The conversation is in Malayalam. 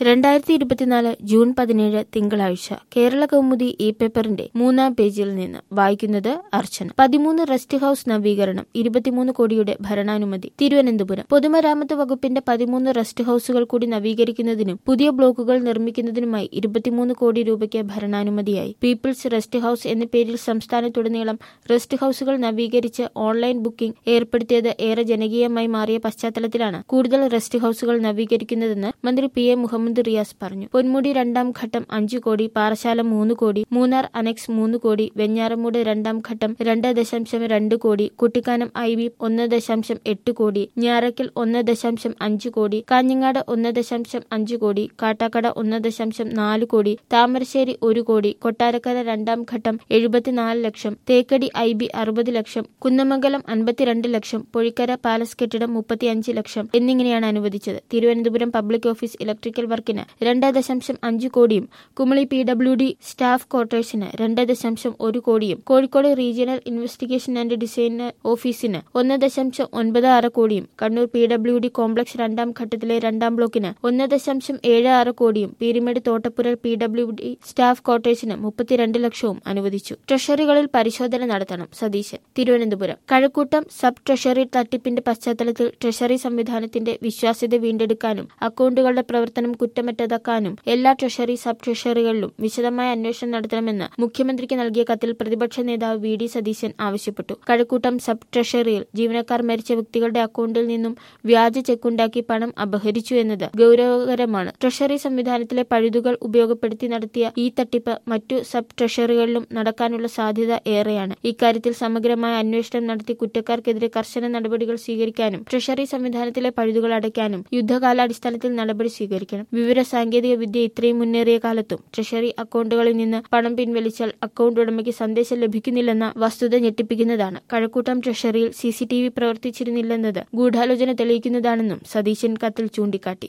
രണ്ടായിരത്തി ഇരുപത്തിനാല് ജൂൺ പതിനേഴ് തിങ്കളാഴ്ച കേരള കൗമുദി ഇ പേപ്പറിന്റെ മൂന്നാം പേജിൽ നിന്ന് വായിക്കുന്നത് അർച്ചന പതിമൂന്ന് റെസ്റ്റ് ഹൌസ് നവീകരണം ഇരുപത്തിമൂന്ന് കോടിയുടെ ഭരണാനുമതി തിരുവനന്തപുരം പൊതുമരാമത്ത് വകുപ്പിന്റെ പതിമൂന്ന് റെസ്റ്റ് ഹൌസുകൾ കൂടി നവീകരിക്കുന്നതിനും പുതിയ ബ്ലോക്കുകൾ നിർമ്മിക്കുന്നതിനുമായി ഇരുപത്തിമൂന്ന് കോടി രൂപയ്ക്ക് ഭരണാനുമതിയായി പീപ്പിൾസ് റെസ്റ്റ് ഹൌസ് എന്ന പേരിൽ സംസ്ഥാനത്തുടനീളം റെസ്റ്റ് ഹൌസുകൾ നവീകരിച്ച് ഓൺലൈൻ ബുക്കിംഗ് ഏർപ്പെടുത്തിയത് ഏറെ ജനകീയമായി മാറിയ പശ്ചാത്തലത്തിലാണ് കൂടുതൽ റെസ്റ്റ് ഹൌസുകൾ നവീകരിക്കുന്നതെന്ന് മന്ത്രി പി എ മുഹമ്മദ് റിയാസ് പറഞ്ഞു പൊന്മുടി രണ്ടാം ഘട്ടം അഞ്ചു കോടി പാറശാല മൂന്ന് കോടി മൂന്നാർ അനക്സ് മൂന്ന് കോടി വെഞ്ഞാറമൂട് രണ്ടാം ഘട്ടം രണ്ട് ദശാംശം രണ്ട് കോടി കുട്ടിക്കാനം ഐ ബി ഒന്ന് ദശാംശം എട്ട് കോടി ഞാറയ്ക്കൽ ഒന്ന് ദശാംശം അഞ്ച് കോടി കാഞ്ഞങ്ങാട് ഒന്ന് ദശാംശം അഞ്ച് കോടി കാട്ടാക്കട ഒന്ന് ദശാംശം നാല് കോടി താമരശ്ശേരി ഒരു കോടി കൊട്ടാരക്കര രണ്ടാം ഘട്ടം എഴുപത്തിനാല് ലക്ഷം തേക്കടി ഐ ബി അറുപത് ലക്ഷം കുന്നമംഗലം അൻപത്തിരണ്ട് ലക്ഷം പൊഴിക്കര പാലസ് കെട്ടിടം മുപ്പത്തിയഞ്ച് ലക്ഷം എന്നിങ്ങനെയാണ് അനുവദിച്ചത് തിരുവനന്തപുരം പബ്ലിക് ഓഫീസ് ഇലക്ട്രിക്കൽ വർക്കിന് രണ്ട് ദശാംശം അഞ്ച് കോടിയും Kumily P W D staff ക്വാർട്ടേഴ്സിന് രണ്ട് ദശാംശം ഒരു കോടിയും Kozhikode regional investigation and design ഓഫീസിന് ഒന്ന് ദശാംശം ഒൻപത് ആറ് കോടിയും Kannur P W D complex രണ്ടാം ഘട്ടത്തിലെ രണ്ടാം ബ്ലോക്കിന് ഒന്ന് ദശാംശം ഏഴ് ആറ് കോടിയും Peermade Thottappura P W D staff ക്വാർട്ടേഴ്സിന് മുപ്പത്തിരണ്ട് ലക്ഷവും അനുവദിച്ചു ട്രഷറികളിൽ പരിശോധന നടത്തണം സതീശൻ തിരുവനന്തപുരം കഴക്കൂട്ടം സബ് ട്രഷറി തട്ടിപ്പിന്റെ പശ്ചാത്തലത്തിൽ ട്രഷറി സംവിധാനത്തിന്റെ വിശ്വാസ്യത വീണ്ടെടുക്കാനും അക്കൌണ്ടുകളുടെ പ്രവർത്തനം കുറ്റമറ്റതാക്കാനും എല്ലാ ട്രഷറി സബ് ട്രഷറികളിലും വിശദമായ അന്വേഷണം നടത്തണമെന്ന് മുഖ്യമന്ത്രിക്ക് നൽകിയ കത്തിൽ പ്രതിപക്ഷ നേതാവ് വി ഡി സതീശൻ ആവശ്യപ്പെട്ടു കഴക്കൂട്ടം സബ് ട്രഷറിയിൽ ജീവനക്കാർ മരിച്ച വ്യക്തികളുടെ അക്കൌണ്ടിൽ നിന്നും വ്യാജ ചെക്കുണ്ടാക്കി പണം അപഹരിച്ചു എന്നത് ഗൌരവകരമാണ് ട്രഷറി സംവിധാനത്തിലെ പഴുതുകൾ ഉപയോഗപ്പെടുത്തി നടത്തിയ ഈ തട്ടിപ്പ് മറ്റു സബ് ട്രഷറികളിലും നടക്കാനുള്ള സാധ്യത ഏറെയാണ് ഇക്കാര്യത്തിൽ സമഗ്രമായ അന്വേഷണം നടത്തി കുറ്റക്കാർക്കെതിരെ കർശന നടപടികൾ സ്വീകരിക്കാനും ട്രഷറി സംവിധാനത്തിലെ പഴുതുകൾ അടയ്ക്കാനും യുദ്ധകാലാടിസ്ഥാനത്തിൽ നടപടി സ്വീകരിക്കണം വിവര സാങ്കേതിക വിദ്യ ഇത്രയും മുന്നേറിയ കാലത്തും ട്രഷറി അക്കൌണ്ടുകളിൽ നിന്ന് പണം പിൻവലിച്ചാൽ അക്കൌണ്ട് ഉടമയ്ക്ക് സന്ദേശം ലഭിക്കുന്നില്ലെന്ന വസ്തുത ഞെട്ടിപ്പിക്കുന്നതാണ് കഴക്കൂട്ടം ട്രഷറിയിൽ സി പ്രവർത്തിച്ചിരുന്നില്ലെന്നത് ഗൂഢാലോചന തെളിയിക്കുന്നതാണെന്നും സതീശൻ കത്തിൽ ചൂണ്ടിക്കാട്ടി